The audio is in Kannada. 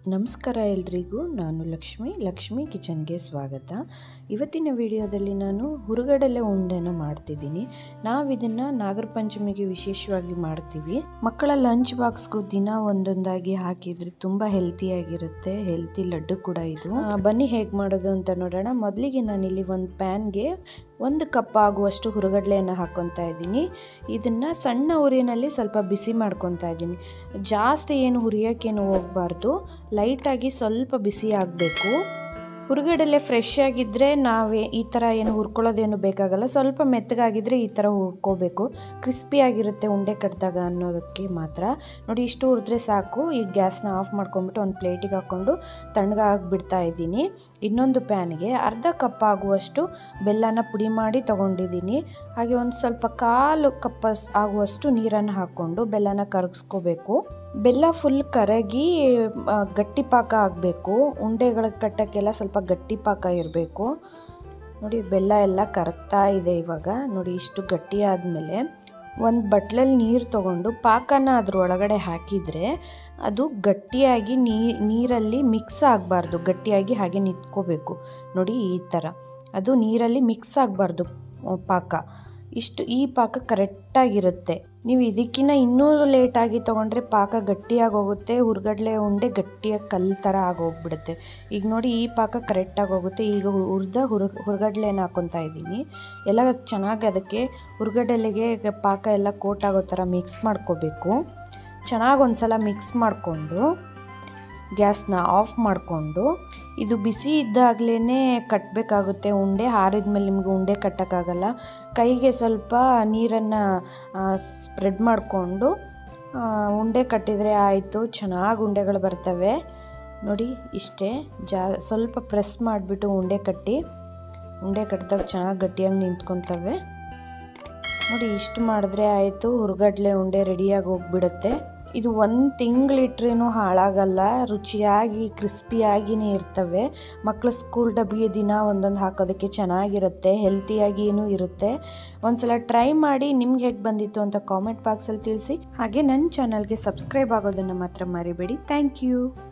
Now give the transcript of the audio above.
ನಮಸ್ಕಾರ ಎಲ್ರಿಗೂ ನಾನು ಲಕ್ಷ್ಮಿ ಲಕ್ಷ್ಮಿ ಕಿಚನ್ಗೆ ಸ್ವಾಗತ ಇವತ್ತಿನ ವಿಡಿಯೋದಲ್ಲಿ ನಾನು ಹುರುಗಡಲೆ ಉಂಡೆನ ಮಾಡ್ತಿದ್ದೀನಿ ನಾವು ಇದನ್ನು ನಾಗರ ಪಂಚಮಿಗೆ ವಿಶೇಷವಾಗಿ ಮಾಡ್ತೀವಿ ಮಕ್ಕಳ ಲಂಚ್ ಬಾಕ್ಸ್ಗೂ ದಿನ ಒಂದೊಂದಾಗಿ ಹಾಕಿದ್ರೆ ತುಂಬ ಹೆಲ್ತಿಯಾಗಿರುತ್ತೆ ಹೆಲ್ತಿ ಲಡ್ಡು ಕೂಡ ಇದು ಆ, ಬನ್ನಿ ಹೇಗೆ ಮಾಡೋದು ಅಂತ ನೋಡೋಣ ಮೊದಲಿಗೆ ನಾನಿಲ್ಲಿ ಒಂದು ಪ್ಯಾನ್ಗೆ ಒಂದು ಕಪ್ ಆಗುವಷ್ಟು ಹುರುಗಡ್ಲೆಯನ್ನು ಹಾಕ್ಕೊತಾ ಇದ್ದೀನಿ ಇದನ್ನು ಸಣ್ಣ ಉರಿನಲ್ಲಿ ಸ್ವಲ್ಪ ಬಿಸಿ ಮಾಡ್ಕೊತಾ ಇದ್ದೀನಿ ಜಾಸ್ತಿ ಏನು ಹುರಿಯೋಕ್ಕೇನು ಹೋಗಬಾರ್ದು ಲೈಟಾಗಿ ಸ್ವಲ್ಪ ಬಿಸಿ ಆಗಬೇಕು ಹುರುಗಡಲೆ ಫ್ರೆಶ್ ಆಗಿದ್ದರೆ ನಾವೇ ಈ ಥರ ಏನು ಹುರ್ಕೊಳ್ಳೋದೇನು ಬೇಕಾಗಲ್ಲ ಸ್ವಲ್ಪ ಮೆತ್ತಗಾಗಿದ್ದರೆ ಈ ಥರ ಹುರ್ಕೋಬೇಕು ಕ್ರಿಸ್ಪಿ ಆಗಿರುತ್ತೆ ಉಂಡೆ ಕಟ್ಟಿದಾಗ ಅನ್ನೋದಕ್ಕೆ ಮಾತ್ರ ನೋಡಿ ಇಷ್ಟು ಹುರಿದ್ರೆ ಸಾಕು ಈಗ ಗ್ಯಾಸ್ನ ಆಫ್ ಮಾಡ್ಕೊಂಬಿಟ್ಟು ಒಂದು ಪ್ಲೇಟಿಗೆ ಹಾಕ್ಕೊಂಡು ತಣ್ಣಗಾಗಿ ಬಿಡ್ತಾ ಇದ್ದೀನಿ ಇನ್ನೊಂದು ಪ್ಯಾನ್ಗೆ ಅರ್ಧ ಕಪ್ ಆಗುವಷ್ಟು ಬೆಲ್ಲನ ಪುಡಿ ಮಾಡಿ ತೊಗೊಂಡಿದ್ದೀನಿ ಹಾಗೆ ಒಂದು ಸ್ವಲ್ಪ ಕಾಲು ಕಪ್ ಆಗುವಷ್ಟು ನೀರನ್ನು ಹಾಕ್ಕೊಂಡು ಬೆಲ್ಲನ ಕರಗಿಸ್ಕೋಬೇಕು ಬೆಲ್ಲ ಫುಲ್ ಕರಗಿ ಆ, ಗಟ್ಟಿ ಪಾಕ ಆಗಬೇಕು ಉಂಡೆಗಳ ಕಟ್ಟಕ್ಕೆಲ್ಲ ಸ್ವಲ್ಪ ಗಟ್ಟಿ ಪಾಕ ಇರಬೇಕು ನೋಡಿ ಬೆಲ್ಲ ಎಲ್ಲ ಕರಗ್ತಾ ಇದೆ ಇವಾಗ ನೋಡಿ ಇಷ್ಟು ಗಟ್ಟಿ ಆದಮೇಲೆ ಒಂದು ಬಟ್ಲಲ್ಲಿ ನೀರು ತೊಗೊಂಡು ಪಾಕನ ಅದ್ರ ಒಳಗಡೆ ಹಾಕಿದರೆ ಅದು ಗಟ್ಟಿಯಾಗಿ ನೀ ನೀರಲ್ಲಿ ಮಿಕ್ಸ್ ಆಗಬಾರ್ದು ಗಟ್ಟಿಯಾಗಿ ಹಾಗೆ ನಿಂತ್ಕೋಬೇಕು ನೋಡಿ ಈ ಥರ ಅದು ನೀರಲ್ಲಿ ಮಿಕ್ಸ್ ಆಗಬಾರ್ದು ಪಾಕ ಇಷ್ಟು ಈ ಪಾಕ ಕರೆಕ್ಟಾಗಿರುತ್ತೆ ನೀವು ಇದಕ್ಕಿಂತ ಇನ್ನೂ ಲೇಟಾಗಿ ತೊಗೊಂಡ್ರೆ ಪಾಕ ಗಟ್ಟಿಯಾಗಿ ಹೋಗುತ್ತೆ ಹುರ್ಗಡ್ಲೆ ಉಂಡೆ ಗಟ್ಟಿಯಾಗಿ ಕಲ್ಲು ಥರ ಆಗೋಗ್ಬಿಡುತ್ತೆ ಈಗ ನೋಡಿ ಈ ಪಾಕ ಕರೆಕ್ಟಾಗಿ ಹೋಗುತ್ತೆ ಈಗ ಹುರಿದ ಹುರ್ ಹುರ್ಗಡ್ಲೆನ ಹಾಕ್ಕೊತಾ ಇದ್ದೀನಿ ಎಲ್ಲ ಚೆನ್ನಾಗಿ ಅದಕ್ಕೆ ಹುರ್ಗಡ್ಲೆಗೆ ಪಾಕ ಎಲ್ಲ ಕೋಟ್ ಆಗೋ ಥರ ಮಿಕ್ಸ್ ಮಾಡ್ಕೋಬೇಕು ಚೆನ್ನಾಗಿ ಒಂದ್ಸಲ ಮಿಕ್ಸ್ ಮಾಡಿಕೊಂಡು ಗ್ಯಾಸ್ನ ಆಫ್ ಮಾಡಿಕೊಂಡು ಇದು ಬಿಸಿ ಇದ್ದಾಗಲೇ ಕಟ್ಟಬೇಕಾಗುತ್ತೆ ಉಂಡೆ ಆರಿದ್ಮೇಲೆ ನಿಮಗೆ ಉಂಡೆ ಕಟ್ಟೋಕ್ಕಾಗಲ್ಲ ಕೈಗೆ ಸ್ವಲ್ಪ ನೀರನ್ನು ಸ್ಪ್ರೆಡ್ ಮಾಡಿಕೊಂಡು ಉಂಡೆ ಕಟ್ಟಿದರೆ ಆಯಿತು ಚೆನ್ನಾಗಿ ಉಂಡೆಗಳು ಬರ್ತವೆ ನೋಡಿ ಇಷ್ಟೇ ಜಾ ಸ್ವಲ್ಪ ಪ್ರೆಸ್ ಮಾಡಿಬಿಟ್ಟು ಉಂಡೆ ಕಟ್ಟಿ ಉಂಡೆ ಕಟ್ಟಿದಾಗ ಚೆನ್ನಾಗಿ ಗಟ್ಟಿಯಾಗಿ ನಿಂತ್ಕೊತವೆ ನೋಡಿ ಇಷ್ಟು ಮಾಡಿದ್ರೆ ಆಯಿತು ಹುರ್ಗಡ್ಲೆ ಉಂಡೆ ರೆಡಿಯಾಗಿ ಹೋಗ್ಬಿಡುತ್ತೆ ಇದು ಒಂದು ತಿಂಗಳಿಟ್ರೇನು ಹಾಳಾಗಲ್ಲ ರುಚಿಯಾಗಿ ಕ್ರಿಸ್ಪಿಯಾಗಿನೇ ಇರ್ತವೆ ಮಕ್ಕಳು ಸ್ಕೂಲ್ ಡಬ್ಬಿಗೆ ದಿನ ಒಂದೊಂದು ಹಾಕೋದಕ್ಕೆ ಚೆನ್ನಾಗಿರುತ್ತೆ ಹೆಲ್ತಿಯಾಗಿಯೂ ಇರುತ್ತೆ ಒಂದ್ಸಲ ಟ್ರೈ ಮಾಡಿ ನಿಮ್ಗೆ ಹೇಗೆ ಬಂದಿತ್ತು ಅಂತ ಕಾಮೆಂಟ್ ಬಾಕ್ಸಲ್ಲಿ ತಿಳಿಸಿ ಹಾಗೆ ನನ್ನ ಚಾನಲ್ಗೆ ಸಬ್ಸ್ಕ್ರೈಬ್ ಆಗೋದನ್ನು ಮಾತ್ರ ಮರಿಬೇಡಿ ಥ್ಯಾಂಕ್ ಯು